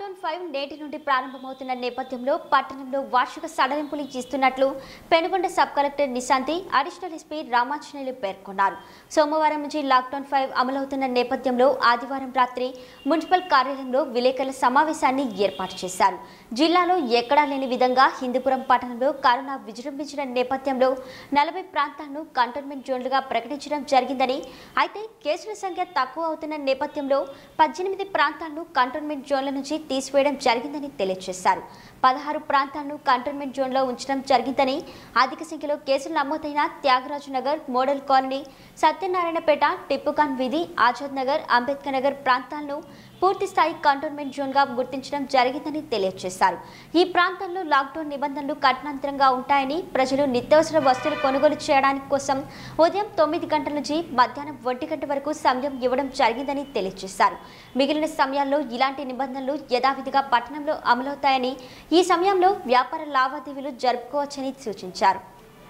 lockdown five నేటి నుండి ప్రారంభమవుతున్న నేపథ్యంలో పట్టణంలో వార్షిక సడలింపులు ఇస్తున్నట్లు Penukonda sub collector Nishanthi additional SP Ramanjaneyulu పేర్కొన్నారు సోమవారం నుంచి లాక్డౌన్ ఫైవ్ అమలవుతున్న నేపథ్యంలో ఆదివారం రాత్రి మున్సిపల్ కార్యాలయంలో విలేకరుల సమావేశాన్ని ఏర్పాటు చేశారు జిల్లాలో ఎక్కడా లేని విధంగా హిందూపురం పట్టణంలో కరోనా విజృంభించిన నేపథ్యంలో నలభై ప్రాంతాలను కంటోన్మెంట్ జోన్లుగా ప్రకటించడం జరిగిందని అయితే కేసుల సంఖ్య తక్కువ అవుతున్న నేపథ్యంలో పద్దెనిమిది ప్రాంతాలను కంటోన్మెంట్ జోన్ల నుంచి తీసివేయడం జరిగిందని తెలియజేశారు పదహారు ప్రాంతాలను కంటోన్మెంట్ జోన్లో ఉంచడం జరిగిందని అధిక సంఖ్యలో కేసులు నమోదైన త్యాగరాజు నగర్ మోడల్ కాలనీ సత్యనారాయణపేట టిప్పుకాన్ వీధి ఆజాద్ నగర్ అంబేద్కర్ నగర్ ప్రాంతాలను పూర్తి స్థాయి కంటోన్మెంట్ జోన్గా గుర్తించడం జరిగిందని తెలియజేశారు ఈ ప్రాంతాల్లో లాక్డౌన్ నిబంధనలు కఠినంతరంగా ఉంటాయని ప్రజలు నిత్యావసర వస్తువులు కొనుగోలు చేయడానికి కోసం ఉదయం తొమ్మిది గంటల నుంచి మధ్యాహ్నం ఒంటి గంట వరకు సమయం ఇవ్వడం జరిగిందని తెలియజేశారు మిగిలిన సమయాల్లో ఇలాంటి నిబంధనలు యథావిధిగా పట్టణంలో అమలవుతాయని ఈ సమయంలో వ్యాపార లావాదేవీలు జరుపుకోవచ్చని సూచించారు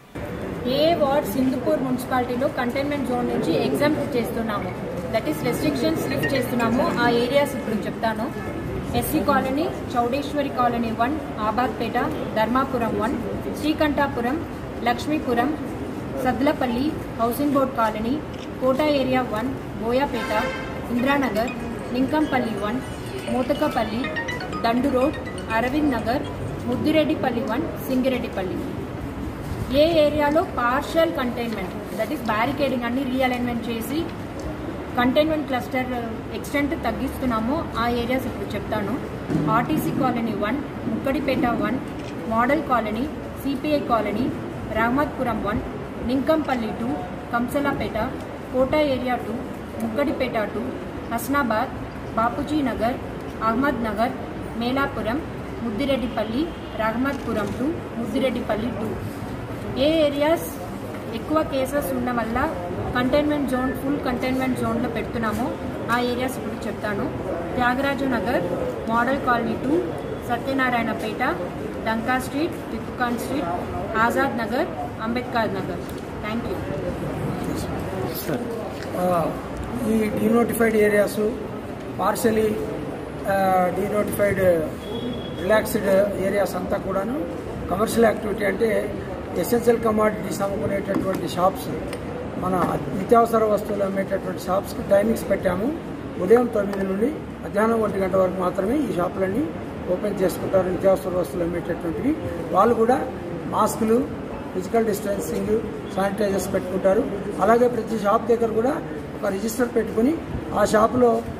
ఏ వార్డ్ సింధుపూర్ మున్సిపాలిటీలో కంటైన్మెంట్ జోన్ నుంచి ఎగ్జామ్ చేస్తున్నాము దట్ ఈస్ రెస్ట్రిక్షన్స్ లిఫ్ట్ చేస్తున్నాము ఆ ఏరియాస్ ఇప్పుడు చెప్తాను SC colony Chowdeswari colony one Abadpeta Dharmapuram one Srikantapuram Lakshmipuram Sadlapalli housing board colony Kota area one Boyapeta Indranagar Linkampalli one Mothakapalli Dandu road Aravind Nagar Muddireddipalli one Singireddipalli ఏ ఏరియాలో partial containment that is barricading అన్ని రీఅలైన్మెంట్ చేసి కంటైన్మెంట్ క్లస్టర్ ఎక్స్టెంట్ తగ్గిస్తున్నామో ఆ ఏరియాస్ ఇప్పుడు చెప్తాను RTC colony one Mukkadipeta one model colony CPI colony Rahmathpuram one Ninkampalli two Kamsalapeta Kota area two Mukkadipeta two Hasnabad Bapuji Nagar Ahmed Nagar Melapuram Muddireddipalli Rahmathpuram two Muddireddipalli two ఏ areas ఎక్కువ కేసెస్ ఉండడం వల్ల కంటైన్మెంట్ జోన్ ఫుల్ కంటైన్మెంట్ జోన్లో పెడుతున్నామో ఆ ఏరియాస్ ఇప్పుడు చెప్తాను Thyagaraju Nagar model colony two Satyanarayanapeta Danka street Tippukhan street Azad Nagar Ambedkar Nagar thank you ఆ, ఈ denotified areas partially denotified relaxed areas అంతా కూడాను కమర్షియల్ యాక్టివిటీ అంటే ఎసెన్షియల్ కమాడిటీస్ అమ్ముకునేటటువంటి షాప్స్ మన నిత్యావసర వస్తువులు అమ్మేటటువంటి షాప్స్కి టైమింగ్స్ పెట్టాము ఉదయం తొమ్మిది నుండి మధ్యాహ్నం ఒంటి గంట వరకు మాత్రమే ఈ షాపులన్నీ ఓపెన్ చేసుకుంటారు నిత్యావసర వస్తువులు అమ్మేటటువంటివి వాళ్ళు కూడా మాస్కులు ఫిజికల్ డిస్టెన్సింగ్ శానిటైజర్స్ పెట్టుకుంటారు అలాగే ప్రతి షాప్ దగ్గర కూడా ఒక రిజిస్టర్ పెట్టుకుని ఆ షాపులో